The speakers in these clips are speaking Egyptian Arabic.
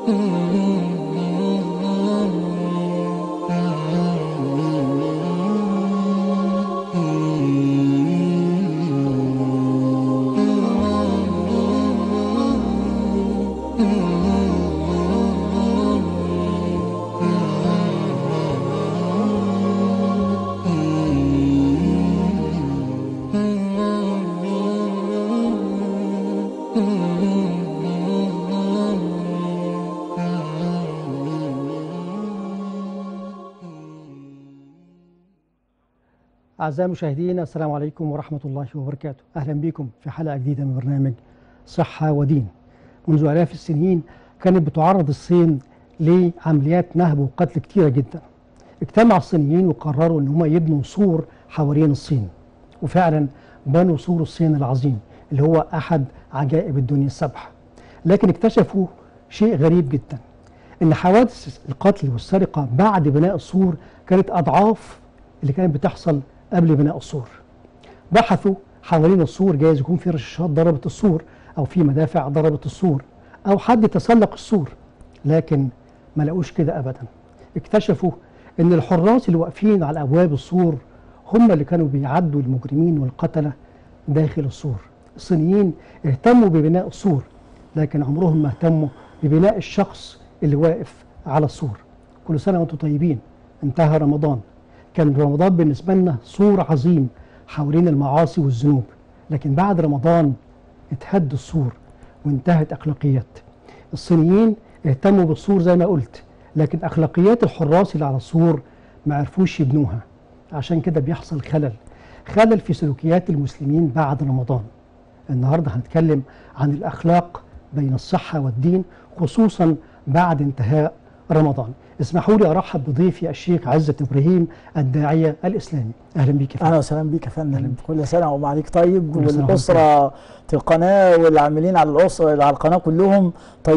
أعزائي المشاهدين السلام عليكم ورحمة الله وبركاته أهلا بكم في حلقة جديدة من برنامج صحة ودين منذ آلاف السنين كانت بتعرض الصين لعمليات نهب وقتل كتيرة جدا اجتمع الصينيين وقرروا ان هم يبنوا سور حوالين الصين وفعلا بنوا سور الصين العظيم اللي هو احد عجائب الدنيا السبع لكن اكتشفوا شيء غريب جدا ان حوادث القتل والسرقه بعد بناء السور كانت اضعاف اللي كانت بتحصل قبل بناء السور بحثوا حوالين السور جايز يكون في رشاشات ضربت السور او في مدافع ضربت السور او حد تسلق السور لكن ما لقوش كده ابدا اكتشفوا ان الحراس اللي واقفين على ابواب السور هم اللي كانوا بيعدوا المجرمين والقتله داخل السور الصينيين اهتموا ببناء السور لكن عمرهم ما اهتموا ببناء الشخص اللي واقف على السور كل سنه وانتم طيبين انتهى رمضان كان رمضان بالنسبه لنا سور عظيم حوالين المعاصي والذنوب لكن بعد رمضان اتهد السور وانتهت اخلاقيات الصينيين اهتموا بالسور زي ما قلت لكن اخلاقيات الحراس اللي على السور ما عرفوش يبنوها عشان كده بيحصل خلل خلل في سلوكيات المسلمين بعد رمضان النهارده هنتكلم عن الاخلاق بين الصحه والدين خصوصا بعد انتهاء رمضان اسمحوا لي ارحب بضيفي الشيخ عزت ابراهيم الداعيه الاسلامي اهلا بك يا فندم. اهلا وسهلا بيك يا فندم كل سنه وما عليك طيب كل سنة وأنت والاسره القناه والعاملين على الاسره على القناه كلهم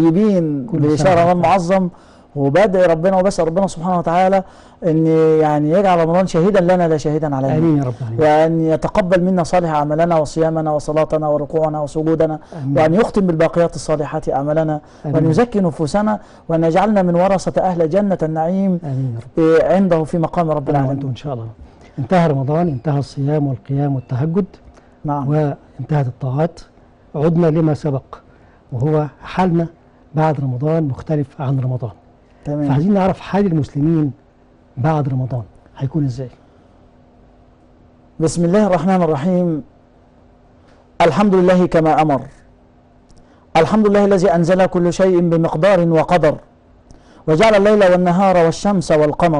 طيبين كل سنة بشهر وأنت رمضان طيب. معظم وبدعي ربنا وبسال ربنا سبحانه وتعالى ان يعني يجعل رمضان شهيدا لنا لا شهيدا علينا امين يا رب العالمين وأن يتقبل منا صالح أعمالنا وصيامنا وصلاتنا وركوعنا وسجودنا آمين. وأن يختم بالباقيات الصالحات أعمالنا وأن آمين. يزكي نفوسنا وأن يجعلنا من ورثة أهل جنة النعيم امين يا رب إيه، عنده في مقام رب انا وانتم العالمين ان شاء الله انتهى رمضان انتهى الصيام والقيام والتهجد نعم وانتهت الطاعات عدنا لما سبق وهو حالنا بعد رمضان مختلف عن رمضان تمام فعايزين نعرف حال المسلمين بعد رمضان هيكون ازاي بسم الله الرحمن الرحيم الحمد لله كما أمر الحمد لله الذي أنزل كل شيء بمقدار وقدر وجعل الليل والنهار والشمس والقمر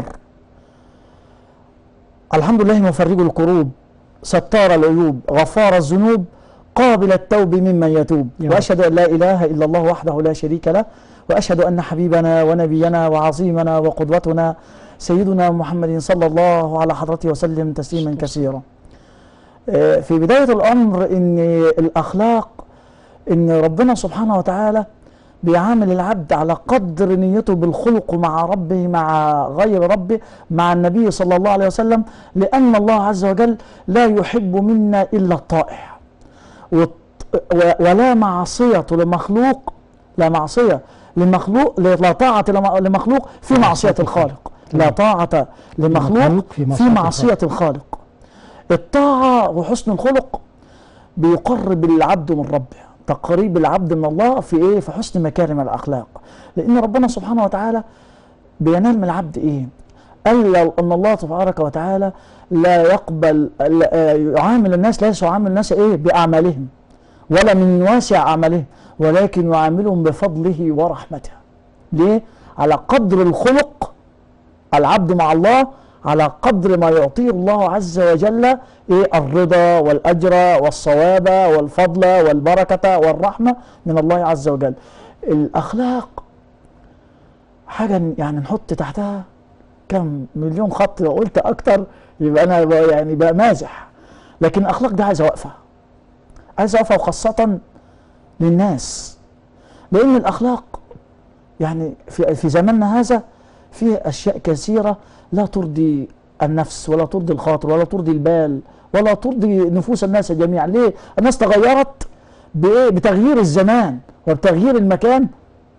الحمد لله مفرج الكروب ستار العيوب غفار الذنوب قابل التوب ممن يتوب يا رب. وأشهد أن لا إله إلا الله وحده لا شريك له وأشهد أن حبيبنا ونبينا وعظيمنا وقدوتنا سيدنا محمد صلى الله على حضرته وسلم تسليما كثيرا آه، في بداية الأمر إن الأخلاق إن ربنا سبحانه وتعالى بيعامل العبد على قدر نيته بالخلق مع ربه مع غير ربه مع النبي صلى الله عليه وسلم لأن الله عز وجل لا يحب منا إلا الطائع والط- و- ولا معصية لمخلوق لا معصية لمخلوق لا طاعة لم- لمخلوق في معصية الخالق لا طاعة لمخلوق في في معصية معصية الخالق الطاعة وحسن الخلق بيقرب العبد من ربه تقريب العبد من الله في ايه في حسن مكارم الاخلاق لان ربنا سبحانه وتعالى بينال من العبد ايه قال لو ان الله تبارك وتعالى لا يقبل لا- آه، يعامل الناس ليس يعامل الناس ايه باعمالهم ولا من واسع اعمالهم ولكن يعاملهم بفضله ورحمته ليه على قدر الخلق العبد مع الله على قدر ما يعطيه الله عز وجل إيه الرضا والأجر والصواب والفضل والبركة والرحمة من الله عز وجل الأخلاق حاجة يعني نحط تحتها كم مليون خط لو قلت أكتر يبقى أنا بقى يعني بقى مازح لكن الأخلاق دي عايزة وقفة عايزة وقفة وخاصة للناس لأن الأخلاق يعني في في زماننا هذا في اشياء كثيره لا ترضي النفس ولا ترضي الخاطر ولا ترضي البال ولا ترضي نفوس الناس جميعا ليه الناس تغيرت بايه بتغيير الزمان وبتغيير المكان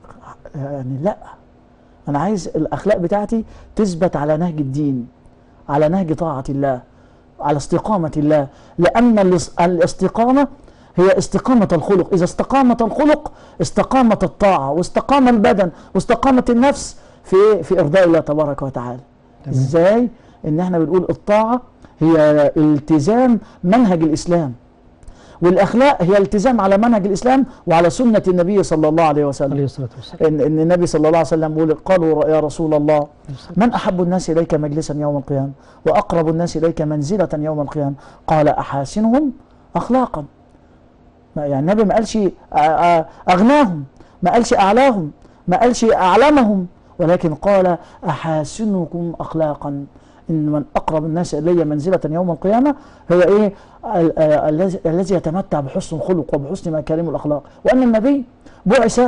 يعني لا انا عايز الاخلاق بتاعتي تثبت على نهج الدين على نهج طاعه الله على استقامه الله لان الاس- الاستقامه هي استقامة الخلق إذا استقامت الخلق استقامت الطاعة واستقام البدن واستقامت النفس في إيه؟ في إرضاء الله تبارك وتعالى تمام. إزاي إن إحنا بنقول الطاعة هي التزام منهج الإسلام والأخلاق هي التزام على منهج الإسلام وعلى سنة النبي صلى الله عليه وسلم عليه الصلاة والسلام إن, إن النبي صلى الله عليه وسلم يقول قالوا يا رسول الله عليه الصلاة من أحب الناس إليك مجلسا يوم القيامة وأقرب الناس إليك منزلة يوم القيامة قال أحاسنهم أخلاقا ما- يعني النبي ما قالش أ- أ- أغناهم ما قالش أعلاهم ما قالش أعلمهم ولكن قال أحاسنكم أخلاقا إن من أقرب الناس إلي منزلة يوم القيامة هو إيه ال- آه، الذي الذي يتمتع بحسن الخلق وبحسن مكارم الأخلاق وأن النبي بعث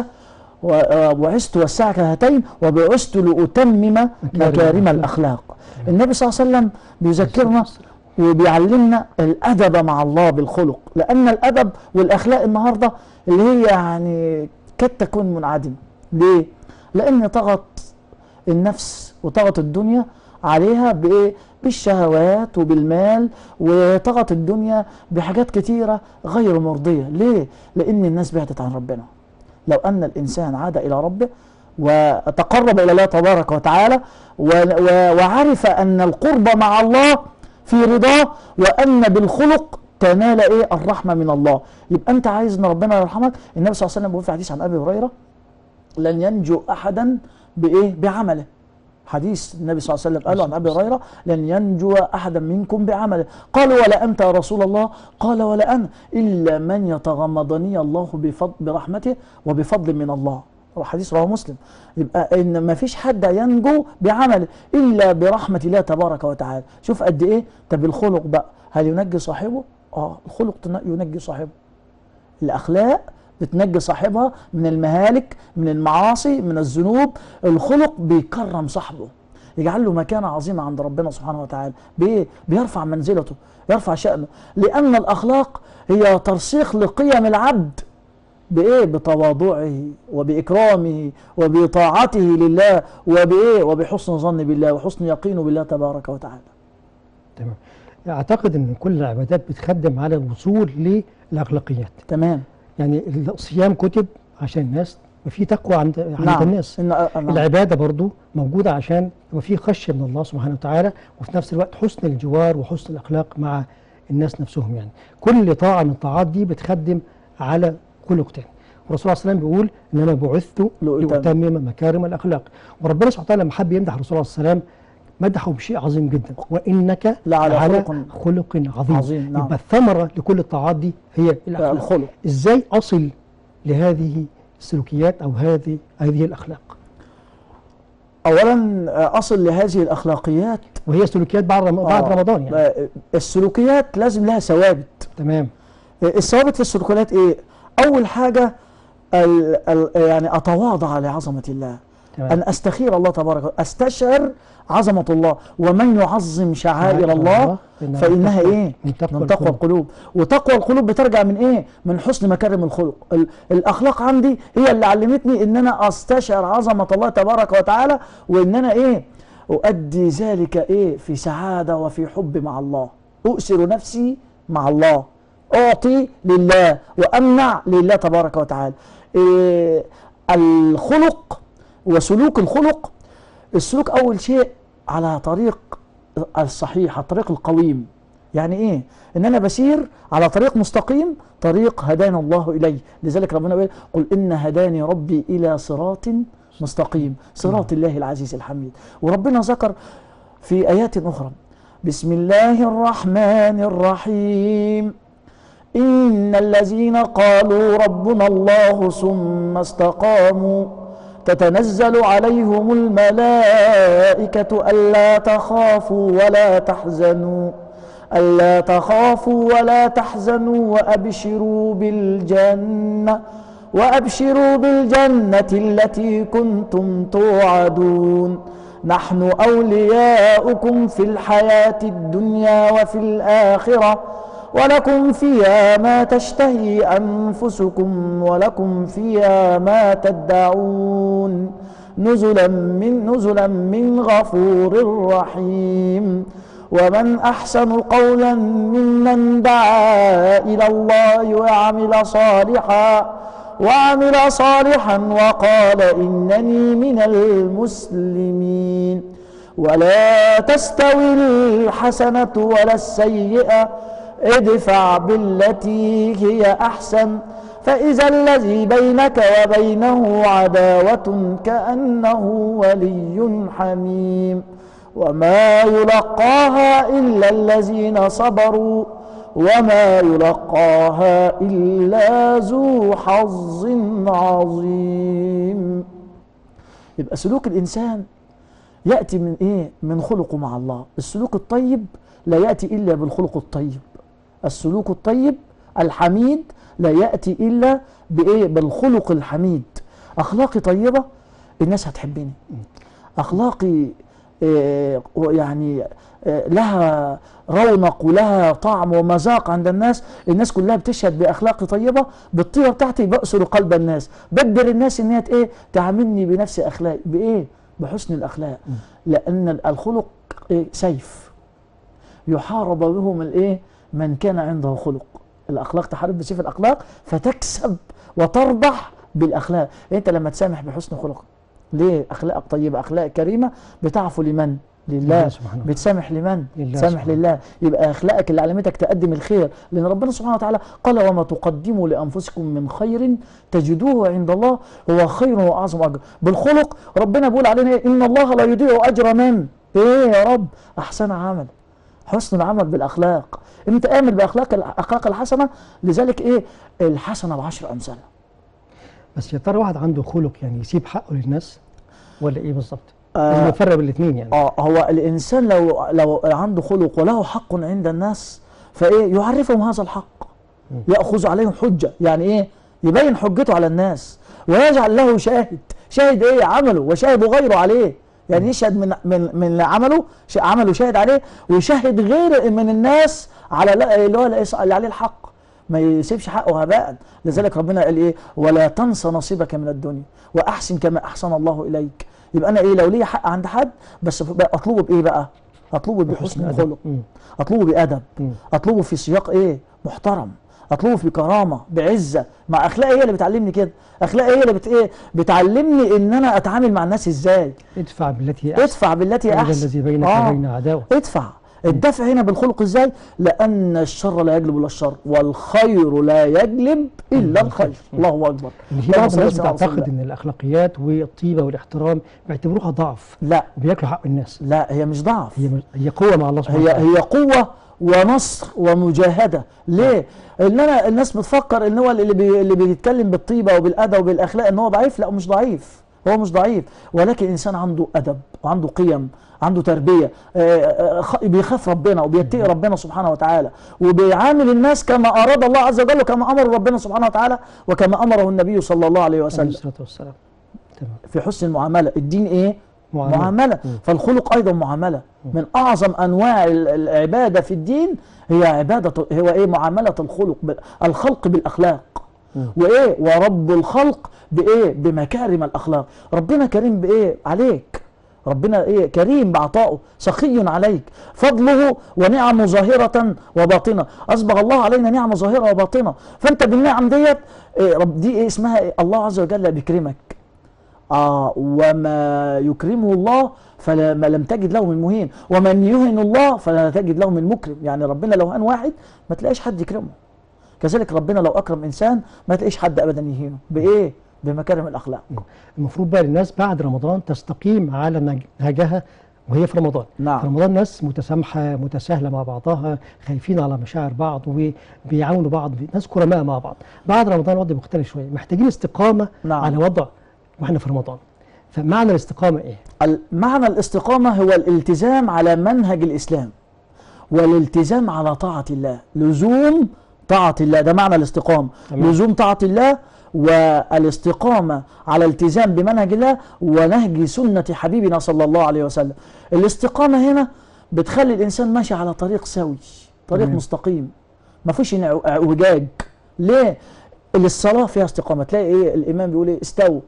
وبعثت والساعة كهاتين وبعثت لأتمم مكارم الأخلاق النبي صلى الله عليه وسلم بيذكرنا وبيعلمنا الأدب مع الله بالخلق لأن الأدب والأخلاق النهاردة اللي هي يعني قد تكون منعدمة ليه؟ لأن طغت النفس وطغت الدنيا عليها بإيه؟ بالشهوات وبالمال وطغت الدنيا بحاجات كتيرة غير مرضية ليه؟ لأن الناس بعدت عن ربنا لو أن الإنسان عاد إلى ربه وتقرب إلى الله تبارك وتعالى و- و- وعرف أن القرب مع الله في رضاه وأن بالخلق تنال إيه الرحمة من الله يبقى أنت عايز أن ربنا يرحمك النبي صلى الله عليه وسلم بيقول في حديث عن أبي هريرة لن ينجو أحدا بإيه بعمله حديث النبي صلى الله عليه وسلم قال عن ابي هريره لن ينجو احدا منكم بعمله قالوا ولا انت يا رسول الله قال ولا انا الا من يتغمضني الله بفضل برحمته وبفضل من الله حديث رواه مسلم يبقى ان ما فيش حد ينجو بعمله الا برحمه الله تبارك وتعالى شوف قد ايه طب الخلق بقى هل ينجي صاحبه اه الخلق تن- ينجي صاحبه الاخلاق بتنجي صاحبها من المهالك من المعاصي من الذنوب الخلق بيكرم صاحبه يجعل له مكانة عظيمة عند ربنا سبحانه وتعالى بإيه؟ بيرفع منزلته يرفع شأنه لأن الأخلاق هي ترسيخ لقيم العبد بإيه؟ بتواضعه وبإكرامه وبطاعته لله وبإيه؟ وبحسن ظن بالله وحسن يقينه بالله تبارك وتعالى تمام اعتقد ان كل العبادات بتخدم على الوصول للاخلاقيات تمام يعني الصيام كتب عشان الناس وفي تقوى عند عند نعم الناس إن نعم. العباده برضو موجوده عشان يبقى في خشيه من الله سبحانه وتعالى وفي نفس الوقت حسن الجوار وحسن الاخلاق مع الناس نفسهم يعني كل طاعه من الطاعات دي بتخدم على خلق تاني والرسول صلى الله عليه وسلم بيقول انما بعثت لأتمم. لاتمم مكارم الاخلاق وربنا سبحانه وتعالى لما حب يمدح الرسول صلى الله عليه وسلم مدحه بشيء عظيم جدا وانك لعلى لعلى خلق خلق عظيم, عظيم، نعم. يبقى الثمره لكل الطاعات دي هي الاخلاق الخلق ازاي اصل لهذه السلوكيات او هذه هذه الاخلاق اولا اصل لهذه الاخلاقيات وهي سلوكيات بعد رم... بعد آه، رمضان يعني آه، السلوكيات لازم لها ثوابت تمام الثوابت في السلوكيات ايه اول حاجه ال ال يعني اتواضع لعظمه الله تمام ان استخير الله تبارك وتعالى استشعر عظمه الله ومن يعظم شعائر الله فانها ايه من تقوى من تقوى القلوب. القلوب وتقوى القلوب بترجع من ايه من حسن مكارم الخلق ال- الاخلاق عندي هي اللي علمتني ان انا استشعر عظمه الله تبارك وتعالى وان انا ايه اؤدي ذلك ايه في سعاده وفي حب مع الله اؤسر نفسي مع الله اعطي لله وامنع لله تبارك وتعالى إيه الخلق وسلوك الخلق السلوك اول شيء على طريق الصحيح على الطريق القويم يعني ايه ان انا بسير على طريق مستقيم طريق هدانا الله اليه لذلك ربنا يقول قل ان هداني ربي الى صراط مستقيم صراط الله العزيز الحميد وربنا ذكر في ايات اخرى بسم الله الرحمن الرحيم إن الذين قالوا ربنا الله ثم استقاموا تتنزل عليهم الملائكة ألا تخافوا ولا تحزنوا ألا تخافوا ولا تحزنوا وأبشروا بالجنة وأبشروا بالجنة التي كنتم توعدون نحن أولياؤكم في الحياة الدنيا وفي الآخرة ولكم فيها ما تشتهي أنفسكم ولكم فيها ما تدعون نزلا من نزلا من غفور رحيم ومن أحسن قولا ممن دعا إلى الله وعمل صالحا وعمل صالحا وقال إنني من المسلمين ولا تستوي الحسنة ولا السيئة ادفع بالتي هي أحسن فإذا الذي بينك وبينه عداوة كأنه ولي حميم وما يلقاها إلا الذين صبروا وما يلقاها إلا ذو حظ عظيم يبقى سلوك الإنسان يأتي من إيه؟ من خلقه مع الله السلوك الطيب لا يأتي إلا بالخلق الطيب السلوك الطيب الحميد لا يأتي إلا بإيه؟ بالخلق الحميد أخلاقي طيبة الناس هتحبني أخلاقي آه، يعني آه، لها رونق ولها طعم ومذاق عند الناس الناس كلها بتشهد باخلاقي طيبه بالطيبه بتاعتي بأسر قلب الناس بجبر الناس ان هي ايه تعاملني بنفس اخلاقي بايه بحسن الاخلاق لان الخلق إيه؟ سيف يحارب به من الايه من كان عنده خلق الاخلاق تحارب بسيف الاخلاق فتكسب وتربح بالاخلاق انت لما تسامح بحسن خلق ليه اخلاقك طيبه اخلاق كريمه بتعفو لمن لله لله سبحانه وتعالى. بتسامح لمن لله سامح سبحانه لله يبقى اخلاقك اللي علمتك تقدم الخير لان ربنا سبحانه وتعالى قال وما تقدموا لانفسكم من خير تجدوه عند الله هو خير واعظم اجر بالخلق ربنا بيقول علينا إيه؟ ان الله لا يضيع اجر من ايه يا رب احسن عمل حسن العمل بالاخلاق انت امل باخلاق الاخلاق الحسنه لذلك ايه الحسنه بعشر امثالها بس يا ترى واحد عنده خلق يعني يسيب حقه للناس ولا ايه بالظبط؟ آه. لازم نفرق بين الاثنين يعني اه هو الانسان لو لو عنده خلق وله حق عند الناس فايه يعرفهم هذا الحق ياخذ عليهم حجه يعني ايه يبين حجته على الناس ويجعل له شاهد شاهد ايه عمله وشاهد غيره عليه يعني يشهد من من من عمله ش- عمله شاهد عليه ويشهد غير من الناس على لا- اللي هو اللي عليه الحق ما يسيبش حقه هباء لذلك ربنا قال ايه ولا تنس نصيبك من الدنيا واحسن كما احسن الله اليك يبقى انا ايه لو ليا حق عند حد بس بقى اطلبه بايه بقى اطلبه بحسن أدب. خلق مم. اطلبه بادب مم. اطلبه في سياق ايه محترم اطلبه في كرامه بعزه مع اخلاقي هي اللي بتعلمني كده اخلاقي هي اللي بت ايه بتعلمني ان انا اتعامل مع الناس ازاي ادفع بالتي هي احسن ادفع بالتي هي هذا احسن الذي بينك آه. وبين عداوه ادفع الدفع هنا بالخلق ازاي لان الشر لا يجلب الا الشر والخير لا يجلب الا الخير الله اكبر يعني في اللهم بعض صل الناس وسلم على رسول بتعتقد الله. ان الاخلاقيات والطيبه والاحترام بيعتبروها ضعف لا وبياكلوا حق الناس لا هي مش ضعف هي هي قوه مع الله سبحانه هي وتعالى هي قوة ونصر ومجاهدة ليه؟ ان انا الناس بتفكر ان هو اللي بي اللي بيتكلم بالطيبة وبالادب وبالاخلاق ان هو ضعيف لا مش ضعيف هو مش ضعيف ولكن انسان عنده ادب وعنده قيم عنده تربية آه، آه، خ- بيخاف ربنا وبيتقي ربنا سبحانه وتعالى وبيعامل الناس كما اراد الله عز وجل وكما امر ربنا سبحانه وتعالى وكما امره النبي صلى الله عليه عليه وسلم الصلاه والسلام تمام في حسن المعاملة الدين ايه معاملة. معاملة, مم. فالخلق أيضا معاملة من أعظم أنواع ال- العبادة في الدين هي عبادة هو إيه معاملة الخلق بال- الخلق بالأخلاق مم. وإيه ورب الخلق بإيه بمكارم الأخلاق ربنا كريم بإيه عليك ربنا ايه كريم بعطائه سخي عليك فضله ونعمه ظاهرة وباطنة أسبغ الله علينا نعمة ظاهرة وباطنة فأنت بالنعم ديت إيه رب دي إيه اسمها إيه الله عز وجل بيكرمك آه وما يكرمه الله فلا ما لم تجد له من مهين ومن يهن الله فلا تجد له من مكرم يعني ربنا لو هان واحد ما تلاقيش حد يكرمه كذلك ربنا لو أكرم إنسان ما تلاقيش حد أبدا يهينه بإيه بمكارم الأخلاق المفروض بقى الناس بعد رمضان تستقيم على نج- نهجها وهي في رمضان نعم. في رمضان ناس متسامحه متساهله مع بعضها خايفين على مشاعر بعض وبيعاونوا بعض ناس كرماء مع بعض بعد رمضان الوضع مختلف شويه محتاجين استقامه نعم. على وضع واحنا في رمضان فمعنى الاستقامه ايه ال- معنى الاستقامة هو الالتزام على منهج الإسلام والالتزام على طاعة الله لزوم طاعة الله ده معنى الاستقامة تمام. لزوم طاعة الله والاستقامة على التزام بمنهج الله ونهج سنة حبيبنا صلى الله عليه وسلم الاستقامة هنا بتخلي الإنسان ماشي على طريق سوي طريق تمام. مستقيم ما فيش انع- اعوجاج ليه الصلاه فيها استقامه تلاقي ايه الامام بيقول ايه استووا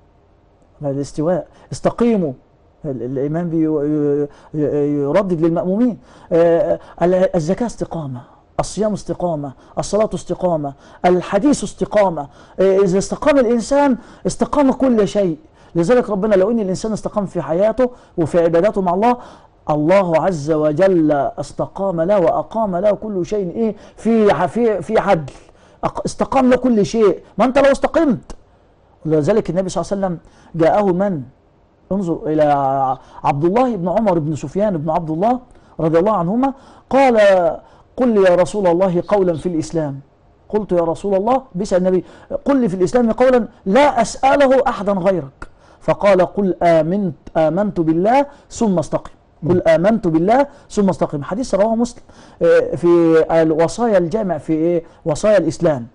الاستواء استقيموا ال- الامام بي- ي- ي- يردد للمامومين آه، ال- الزكاه استقامه الصيام استقامه الصلاه استقامه الحديث استقامه آه، اذا استقام الانسان استقام كل شيء لذلك ربنا لو ان الانسان استقام في حياته وفي عباداته مع الله الله عز وجل استقام له واقام له كل شيء ايه في في في عدل أق- استقام له كل شيء ما انت لو استقمت لذلك النبي صلى الله عليه وسلم جاءه من انظر الى عبد الله بن عمر بن سفيان بن عبد الله رضي الله عنهما قال قل لي يا رسول الله قولا في الاسلام قلت يا رسول الله بيسأل النبي قل لي في الاسلام قولا لا اساله احدا غيرك فقال قل امنت امنت بالله ثم استقم قل امنت بالله ثم استقم حديث رواه مسلم آه، في الوصايا الجامع في ايه وصايا الاسلام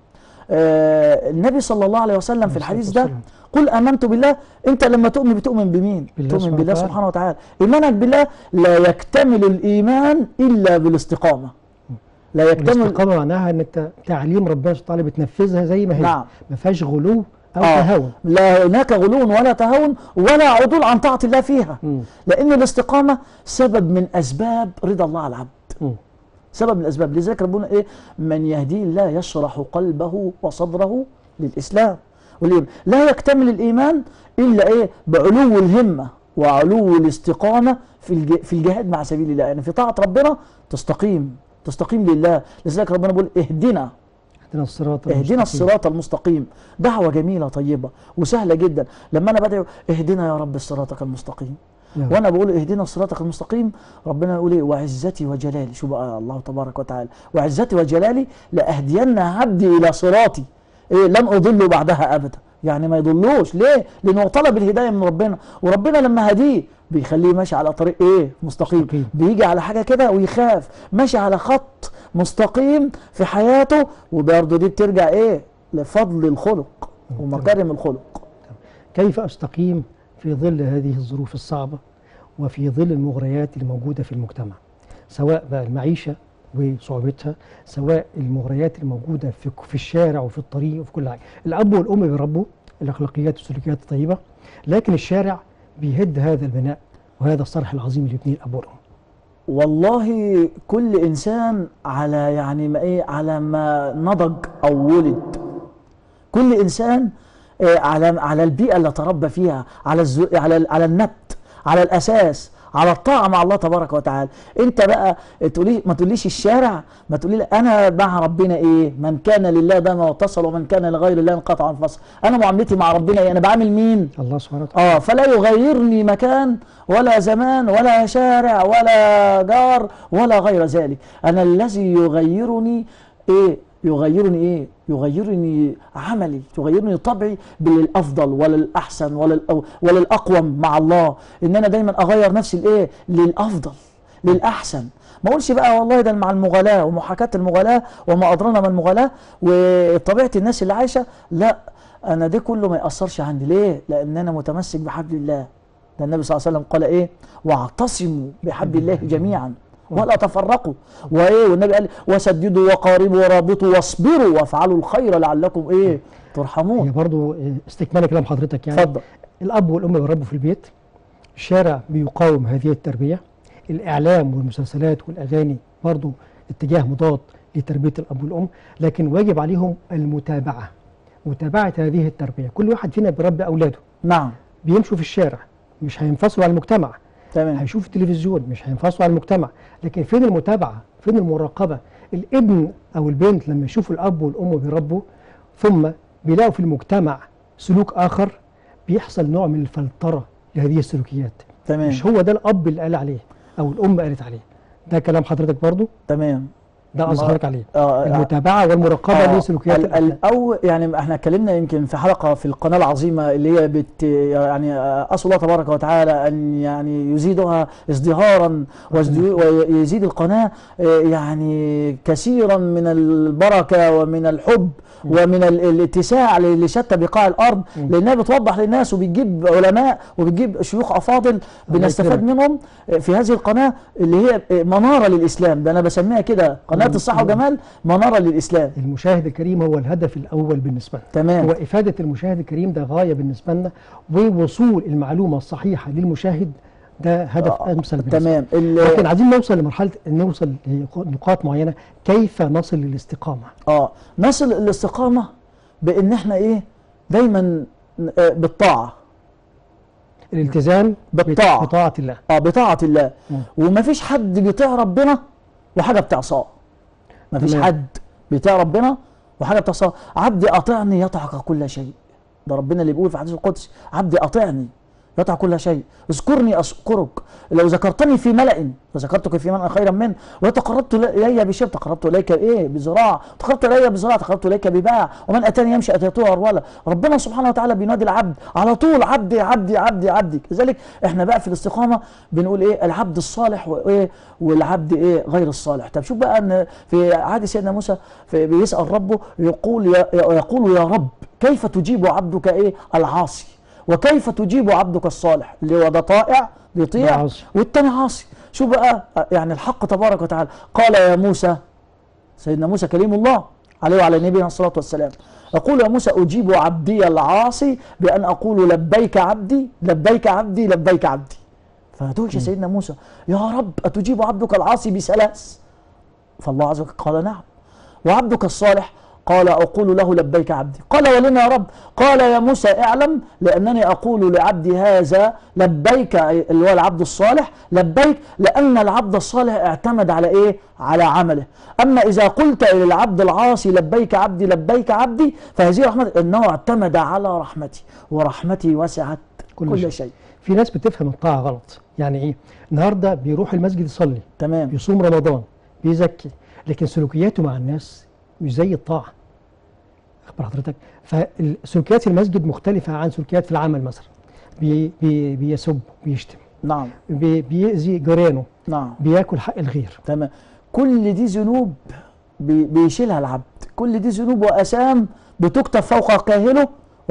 آه، النبي صلى الله عليه وسلم في الحديث ده والسلام. قل امنت بالله انت لما تؤمن بتؤمن بمين بالله تؤمن سبحانه بالله وتعالى. سبحانه وتعالى ايمانك بالله لا يكتمل الايمان الا بالاستقامه لا يكتمل الاستقامه معناها ان انت تعليم ربنا سبحانه وتعالى بتنفذها زي ما هي نعم. ما فيهاش غلو او آه. تهاون لا هناك غلو ولا تهاون ولا عدول عن طاعه الله فيها مم. لان الاستقامه سبب من اسباب رضا الله على العبد مم. سبب من الاسباب لذلك ربنا ايه من يهديه الله يشرح قلبه وصدره للاسلام والإيمان. لا يكتمل الايمان الا ايه بعلو الهمه وعلو الاستقامه في الج... في الجهاد مع سبيل الله يعني في طاعه ربنا تستقيم تستقيم لله لذلك ربنا بيقول اهدنا اهدنا الصراط اهدنا المستقيم. الصراط المستقيم دعوه جميله طيبه وسهله جدا لما انا بدعو اهدنا يا رب صراطك المستقيم نعم. وانا بقول اهدنا صراطك المستقيم ربنا يقول ايه وعزتي وجلالي شو بقى الله تبارك وتعالى وعزتي وجلالي لاهدين عبدي الى صراطي ايه لن اضل بعدها ابدا يعني ما يضلوش ليه لانه طلب الهدايه من ربنا وربنا لما هديه بيخليه ماشي على طريق ايه مستقيم, مستقيم. بيجي على حاجه كده ويخاف ماشي على خط مستقيم في حياته وبرضه دي بترجع ايه لفضل الخلق ومكارم الخلق كيف استقيم في ظل هذه الظروف الصعبه وفي ظل المغريات الموجوده في المجتمع سواء بقى المعيشه وصعوبتها سواء المغريات الموجوده في في الشارع وفي الطريق وفي كل حاجه الاب والام بيربوا الاخلاقيات والسلوكيات الطيبه لكن الشارع بيهد هذا البناء وهذا الصرح العظيم اللي يبنيه الاب والام والله كل انسان على يعني ما ايه على ما نضج او ولد كل انسان آه، على على البيئه اللي تربى فيها على الزو على على النبت على الاساس على الطاعه مع الله تبارك وتعالى انت بقى تقولي ما تقوليش الشارع ما تقولي لي انا مع ربنا ايه من كان لله دام واتصل ومن كان لغير الله انقطع انفصل انا معاملتي مع ربنا ايه انا بعامل مين الله سبحانه وتعالى اه فلا يغيرني مكان ولا زمان ولا شارع ولا جار ولا غير ذلك انا الذي يغيرني ايه يغيرني ايه يغيرني عملي يغيرني طبعي بالافضل ولا الاحسن ولا الأو ولا الاقوم مع الله ان انا دايما اغير نفسي لايه للافضل للاحسن ما اقولش بقى والله ده مع المغالاه ومحاكاه المغالاه وما ادرانا ما المغالاه وطبيعه الناس اللي عايشه لا انا ده كله ما ياثرش عندي ليه لان انا متمسك بحبل الله ده النبي صلى الله عليه وسلم قال ايه واعتصموا بحبل الله جميعا ولا تفرقوا وايه والنبي قال وسددوا وقاربوا ورابطوا واصبروا وافعلوا الخير لعلكم ايه هي ترحمون برضو استكمال كلام حضرتك يعني اتفضل الاب والام بيربوا في البيت الشارع بيقاوم هذه التربيه الاعلام والمسلسلات والاغاني برضو اتجاه مضاد لتربيه الاب والام لكن واجب عليهم المتابعه متابعه هذه التربيه كل واحد فينا بيربي اولاده نعم بيمشوا في الشارع مش هينفصلوا عن المجتمع تمام هيشوفوا التلفزيون مش هينفصلوا عن المجتمع لكن فين المتابعه فين المراقبه الابن او البنت لما يشوفوا الاب والام بيربوا ثم بيلاقوا في المجتمع سلوك اخر بيحصل نوع من الفلتره لهذه السلوكيات تمام مش هو ده الاب اللي قال عليه او الام قالت عليه ده كلام حضرتك برضو تمام ده اظهرك عليه آه، المتابعه والمراقبه آه، لسلوكيات ال- الأبناء. الأول يعني احنا اتكلمنا يمكن في حلقه في القناه العظيمه اللي هي بت يعني آه، اسال الله تبارك وتعالى ان يعني يزيدها ازدهارا ويزد- ويزيد القناه آه، يعني كثيرا من البركه ومن الحب ومن ال- الاتساع ل- لشتى بقاع الارض لانها بتوضح للناس وبتجيب علماء وبتجيب شيوخ افاضل بنستفاد يكرمك. منهم في هذه القناه اللي هي مناره للاسلام ده انا بسميها كده قناه مم. الصحه وجمال مناره للاسلام المشاهد الكريم هو الهدف الاول بالنسبه لنا تمام هو افاده المشاهد الكريم ده غايه بالنسبه لنا ووصول المعلومه الصحيحه للمشاهد ده هدف آه، امثل بالنسبه تمام لنا. ال- لكن عايزين نوصل لمرحله نوصل لنقاط معينه كيف نصل للاستقامه اه نصل الاستقامه بان احنا ايه دايما آه، بالطاعه الالتزام بالطاعة. بطاعه الله اه بطاعه الله مم. ومفيش حد بيطيع ربنا وحاجه بتعصاه مفيش تمام. حد بيطيع ربنا وحاجه بتعصاه عبدي اطعني يطعك كل شيء ده ربنا اللي بيقول في حديث القدس عبدي اطعني يطع كل شيء اذكرني اذكرك لو ذكرتني في ملأ فذكرتك في ملأ خيرا منه وتقربت الي بشبر تقربت اليك ايه بذراع تقربت الي بذراع تقربت اليك بباع ومن اتاني يمشي اتيته هرولا ربنا سبحانه وتعالى بينادي العبد على طول عبدي عبدي عبدي عبدي كذلك احنا بقى في الاستقامه بنقول ايه العبد الصالح وايه والعبد ايه غير الصالح طب شوف بقى ان في عهد سيدنا موسى في بيسال ربه يقول يا يقول يا رب كيف تجيب عبدك ايه العاصي وكيف تجيب عبدك الصالح اللي هو ده طائع ده بيطيع عاصي. والتاني عاصي شو بقى يعني الحق تبارك وتعالى قال يا موسى سيدنا موسى كليم الله عليه وعلى نبينا الصلاة والسلام يقول يا موسى أجيب عبدي العاصي بأن أقول لبيك عبدي لبيك عبدي لبيك عبدي فدوش سيدنا موسى يا رب أتجيب عبدك العاصي بثلاث فالله عز وجل قال نعم وعبدك الصالح قال أقول له لبيك عبدي قال ولما يا رب قال يا موسى اعلم لأنني أقول لعبدي هذا لبيك اللي هو العبد الصالح لبيك لأن العبد الصالح اعتمد على إيه على عمله أما إذا قلت للعبد العاصي لبيك عبدي لبيك عبدي فهذه رحمة إنه اعتمد على رحمتي ورحمتي وسعت كل كل, شيء. كل شيء في ناس بتفهم الطاعه غلط يعني ايه النهارده بيروح المسجد يصلي تمام بيصوم رمضان بيزكي لكن سلوكياته مع الناس مش زي الطاعه اخبر حضرتك فسلوكيات المسجد مختلفه عن سلوكيات في العمل مثلا بي بي بيسب بيشتم نعم بي بيأذي جيرانه نعم بياكل حق الغير تمام كل دي ذنوب بي- بيشيلها العبد كل دي ذنوب وأسام بتكتب فوق كاهله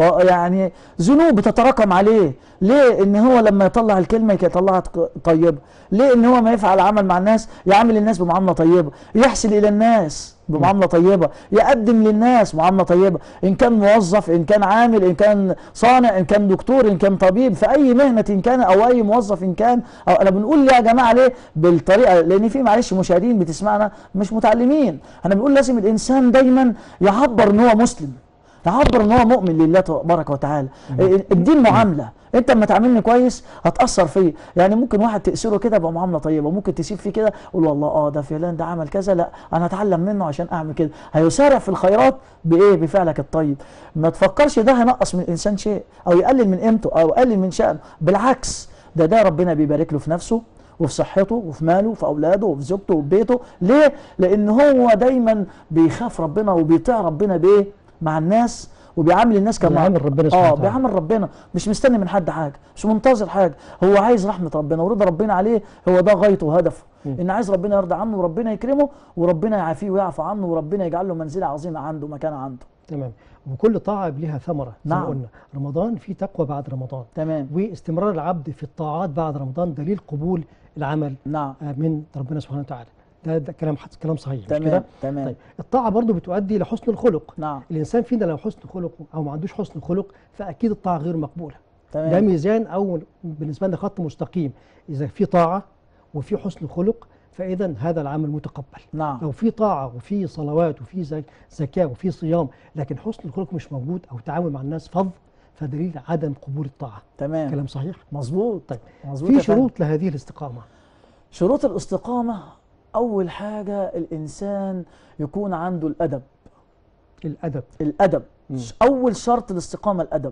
ويعني ذنوب بتتراكم عليه ليه ان هو لما يطلع الكلمه يطلعها ط- طيبه ليه ان هو ما يفعل عمل مع الناس يعامل الناس بمعامله طيبه يحسن الى الناس بمعامله طيبه يقدم للناس معامله طيبه ان كان موظف ان كان عامل ان كان صانع ان كان دكتور ان كان طبيب في اي مهنه إن كان او اي موظف ان كان أو انا بنقول ليه يا جماعه ليه بالطريقه لان في معلش مشاهدين بتسمعنا مش متعلمين انا بنقول لازم الانسان دايما يعبر ان هو مسلم يعبر ان هو مؤمن لله تبارك وتعالى الدين معامله انت لما تعاملني كويس هتاثر فيا يعني ممكن واحد تاسره كده بمعامله طيبه ممكن تسيب فيه كده قول والله اه ده فلان ده عمل كذا لا انا اتعلم منه عشان اعمل كده هيسارع في الخيرات بايه بفعلك الطيب ما تفكرش ده هينقص من الانسان شيء او يقلل من قيمته او يقلل من شأنه بالعكس ده ده ربنا بيبارك له في نفسه وفي صحته وفي ماله وفي اولاده وفي زوجته وفي بيته ليه لان هو دايما بيخاف ربنا وبيطيع ربنا بايه مع الناس وبيعامل الناس كما بيعامل ربنا سبحانه اه وتعالى. بيعامل ربنا مش مستني من حد حاجه مش منتظر حاجه هو عايز رحمه ربنا ورضا ربنا عليه هو ده غايته وهدفه ان عايز ربنا يرضى عنه وربنا يكرمه وربنا يعافيه ويعفو عنه وربنا يجعل له منزله عظيمه عنده مكان عنده تمام وكل طاعه لها ثمره زي ما نعم. قلنا رمضان في تقوى بعد رمضان تمام واستمرار العبد في الطاعات بعد رمضان دليل قبول العمل نعم آه، من ربنا سبحانه وتعالى ده, ده كلام كلام صحيح مش تمام كده تمام طيب الطاعه برضو بتؤدي لحسن الخلق نعم الانسان فينا لو حسن خلق او ما عندوش حسن خلق فاكيد الطاعه غير مقبوله ده تمام ميزان او بالنسبه لنا خط مستقيم اذا في طاعه وفي حسن خلق فاذا هذا العمل متقبل نعم لو في طاعه وفي صلوات وفي زك- زكاه وفي صيام لكن حسن الخلق مش موجود او تعامل مع الناس فظ فدليل عدم قبول الطاعه تمام كلام صحيح مظبوط طيب مظبوط في يا فندم. شروط لهذه الاستقامه شروط الاستقامه اول حاجه الانسان يكون عنده الادب الادب الادب مم. اول شرط الاستقامه الادب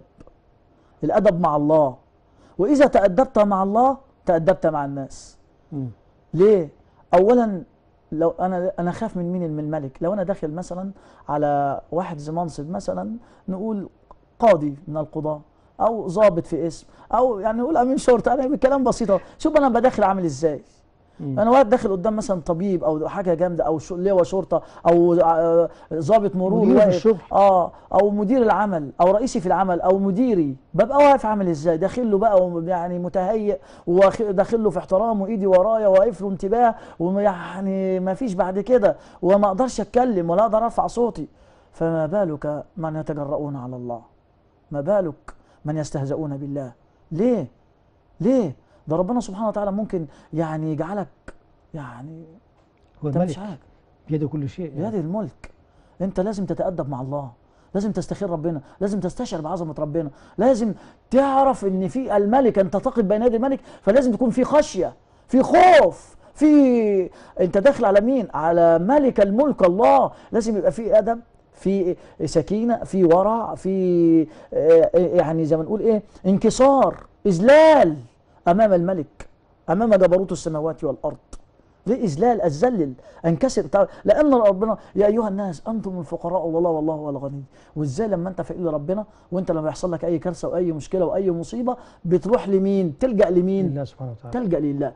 الادب مع الله واذا تادبت مع الله تادبت مع الناس مم. ليه اولا لو انا انا خاف من مين من الملك لو انا داخل مثلا على واحد ذي منصب مثلا نقول قاضي من القضاه او ضابط في اسم او يعني نقول امين شرطه انا بكلام بسيط أهو. شوف انا بداخل عامل ازاي مم. انا واحد داخل قدام مثلا طبيب او حاجه جامده او شو- لواء شرطه او آه، ضابط مرور مدير في واقف. الشغل. اه او مدير العمل او رئيسي في العمل او مديري ببقى واقف عامل ازاي داخل له بقى وم- يعني متهيئ وداخل له في احترام وايدي ورايا واقف له انتباه ويعني ما فيش بعد كده وما اقدرش اتكلم ولا اقدر ارفع صوتي فما بالك من يتجرؤون على الله ما بالك من يستهزئون بالله ليه ليه ده ربنا سبحانه وتعالى ممكن يعني يجعلك يعني هو انت مش الملك عارف بيده كل شيء يعني. بيد الملك انت لازم تتأدب مع الله لازم تستخير ربنا لازم تستشعر بعظمة ربنا لازم تعرف ان في الملك انت تقف بين يدي الملك فلازم تكون في خشية في خوف في انت داخل على مين على ملك الملك الله لازم يبقى في ادب في سكينة في ورع في آه، يعني زي ما نقول ايه انكسار اذلال امام الملك امام جبروت السماوات والارض ليه إذلال أذلل أنكسر تع- لأن ربنا يا أيها الناس أنتم الفقراء والله والله هو الغني وإزاي لما أنت فقير لربنا وأنت لما يحصل لك أي كارثة وأي مشكلة وأي مصيبة بتروح لمين تلجأ لمين لله سبحانه وتعالى تلجأ لله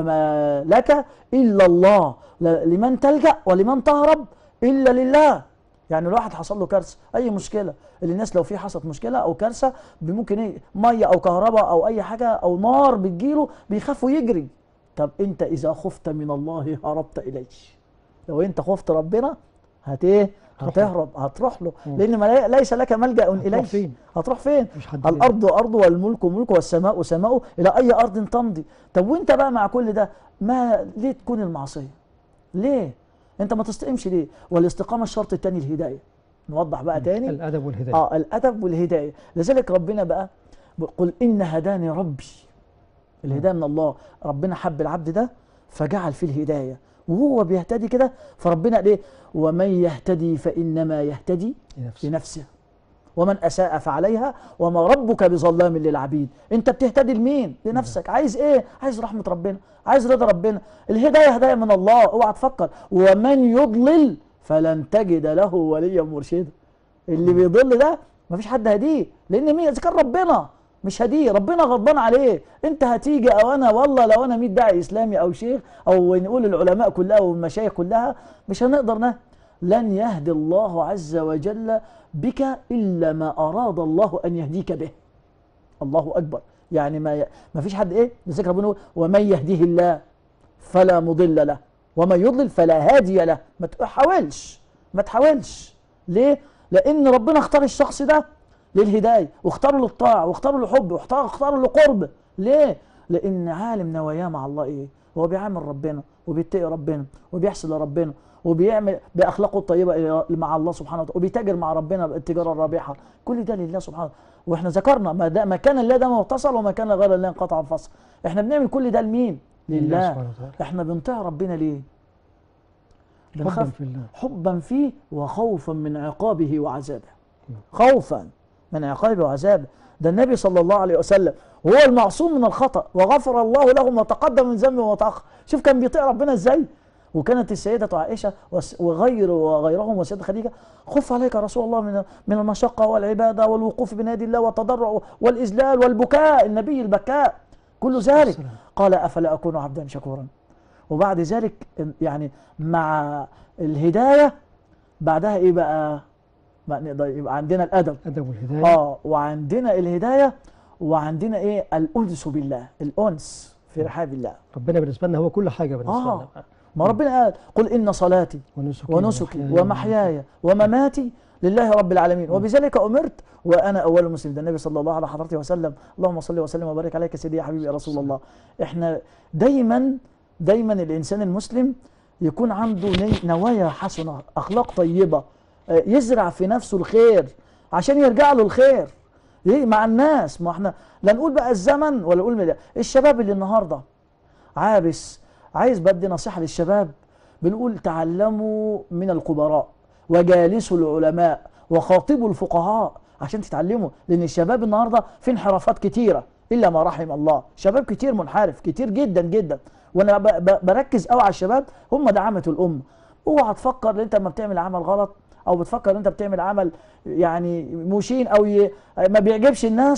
فما لك إلا الله ل- لمن تلجأ ولمن تهرب إلا لله يعني الواحد حصل له كارثة أي مشكلة اللي الناس لو في حصلت مشكلة أو كارثة ممكن إيه مية أو كهرباء أو أي حاجة أو نار بتجيله بيخاف ويجري طب أنت إذا خفت من الله هربت إليه لو أنت خفت ربنا هت إيه هتروح له. هتهرب هتروح له مم. لأن ما ليس لك ملجأ إليه فين؟ هتروح فين مفيش حد الارض ارض والملك ملك والسماء سماء الى اي ارض تمضي طب وانت بقى مع كل ده ما ليه تكون المعصيه ليه انت ما تستقيمش ليه والاستقامه الشرط الثاني الهدايه نوضح بقى تاني الادب والهدايه اه الادب والهدايه لذلك ربنا بقى قل ان هداني ربي الهدايه من الله ربنا حب العبد ده فجعل فيه الهدايه وهو بيهتدي كده فربنا قال ايه ومن يهتدي فانما يهتدي لنفسه لنفسه ومن اساء فعليها وما ربك بظلام للعبيد انت بتهتدي لمين لنفسك عايز ايه عايز رحمه ربنا عايز رضا ربنا الهدايه هدايه من الله اوعى تفكر ومن يضلل فلن تجد له وليا مرشدا اللي بيضل ده مفيش حد هديه لان مين اذا كان ربنا مش هديه ربنا غضبان عليه انت هتيجي او انا والله لو انا 100 داعي اسلامي او شيخ او نقول العلماء كلها والمشايخ كلها مش هنقدر نه لن يهدي الله عز وجل بك الا ما اراد الله ان يهديك به الله اكبر يعني ما ي... ما فيش حد ايه لذلك ربنا يقول ومن يهديه الله فلا مضل له ومن يضلل فلا هادي له ما تحاولش ما تحاولش ليه لان ربنا اختار الشخص ده للهدايه واختاره للطاعه واختاره للحب واختاره اختاره للقرب ليه لان عالم نواياه مع الله ايه هو بيعامل ربنا وبيتقي ربنا وبيحسن لربنا وبيعمل باخلاقه الطيبه إلى- مع الله سبحانه وتعالى وبيتاجر مع ربنا بالتجاره الرابحه كل ده لله سبحانه وتعالى واحنا ذكرنا ما, ده ما كان لله ده ما اتصل وما كان غير الله انقطع الفصل احنا بنعمل كل ده لمين لله لله سبحانه وتعالى احنا بنطيع ربنا ليه حبا بنخاف في الله حبا فيه وخوفا من عقابه وعذابه خوفا من عقابه وعذابه ده النبي صلى الله عليه وسلم هو المعصوم من الخطأ وغفر الله له ما تقدم من ذنبه وما تأخر شوف كان بيطيع ربنا ازاي وكانت السيدة عائشة وس- وغير وغيرهم والسيدة خديجة خف عليك يا رسول الله من من المشقة والعبادة والوقوف بين يدي الله والتضرع والإذلال والبكاء النبي البكاء كل ذلك والسلام. قال أفلا أكون عبدا شكورا وبعد ذلك يعني مع الهداية بعدها إيه بقى بقى نقدر يبقى عندنا الأدب الادب والهدايه اه وعندنا الهدايه وعندنا ايه الانس بالله الانس في رحاب الله ربنا بالنسبه لنا هو كل حاجه بالنسبه آه. لنا ما ربنا قال قل ان صلاتي ونسكي ونسكي ومحياي ومماتي لله رب العالمين وبذلك امرت وانا اول مسلم ده النبي صلى الله عليه حضرته وسلم اللهم صل وسلم وبارك عليك سيدي يا حبيبي يا رسول الله احنا دايما دايما الانسان المسلم يكون عنده ني- نوايا حسنه اخلاق طيبه آه، يزرع في نفسه الخير عشان يرجع له الخير إيه مع الناس ما احنا لا نقول بقى الزمن ولا نقول ملا. الشباب اللي النهارده عابس عايز بدي نصيحه للشباب بنقول تعلموا من الخبراء وجالسوا العلماء وخاطبوا الفقهاء عشان تتعلموا لان الشباب النهارده في انحرافات كتيره الا ما رحم الله شباب كتير منحرف كتير جدا جدا وانا ب- ب- بركز قوي على الشباب هم دعامه الامه اوعى تفكر ان انت لما بتعمل عمل غلط او بتفكر ان انت بتعمل عمل يعني مشين او ي... ما بيعجبش الناس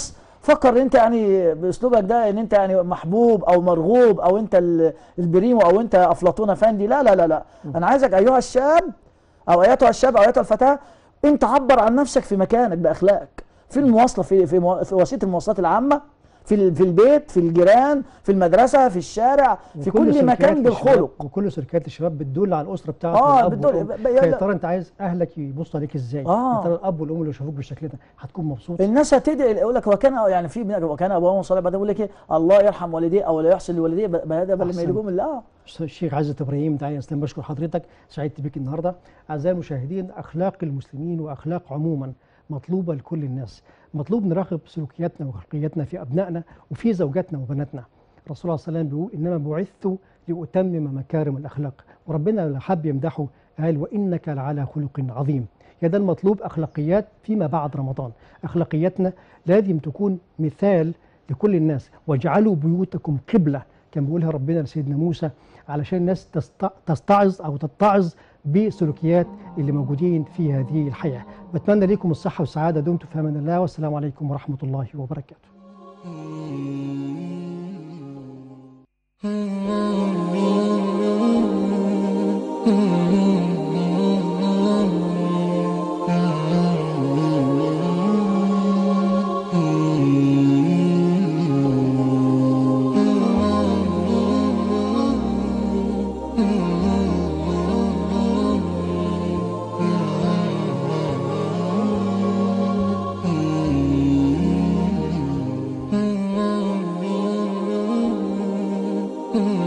فكر ان انت يعني باسلوبك ده ان انت يعني محبوب او مرغوب او انت ال- البريمو او انت افلاطون افندي لا لا لا لا انا عايزك ايها الشاب او ايتها الشاب او ايتها الفتاه انت عبر عن نفسك في مكانك باخلاقك في المواصله في في, مو- في وسيله المواصلات العامه في ال- في البيت في الجيران في المدرسه في الشارع في وكل كل سلوكيات مكان الشباب- بالخلق وكل سلوكيات الشباب بتدل على الاسره بتاعتك آه، والأب بتدل- والأم. ب- ب- فيا لا. ترى انت عايز اهلك يبصوا عليك ازاي؟ آه. يا ترى الاب والام اللي يشوفوك بالشكل ده هتكون مبسوط؟ الناس هتدعي يقول لك وكان يعني في وكان ابوهم صالح بعدين يقول لك ايه الله يرحم والديه او لا يحسن لوالديه ب- بهذا بل ما أحسن. يلقوم الله الشيخ عزت ابراهيم تعالى اسلام بشكر حضرتك سعدت بك النهارده اعزائي المشاهدين اخلاق المسلمين واخلاق عموما مطلوبه لكل الناس مطلوب نراقب سلوكياتنا وخلقياتنا في ابنائنا وفي زوجاتنا وبناتنا الرسول عليه الصلاه والسلام بيقول انما بعثت لاتمم مكارم الاخلاق وربنا لو حب يمدحه قال وانك لعلى خلق عظيم يا ده المطلوب اخلاقيات فيما بعد رمضان اخلاقياتنا لازم تكون مثال لكل الناس واجعلوا بيوتكم قبله كان بيقولها ربنا لسيدنا موسى علشان الناس تست- تستعظ او تتعظ بسلوكيات اللي موجودين في هذه الحياه. بتمنى لكم الصحه والسعاده دمتم في امان الله والسلام عليكم ورحمه الله وبركاته. Mm-hmm.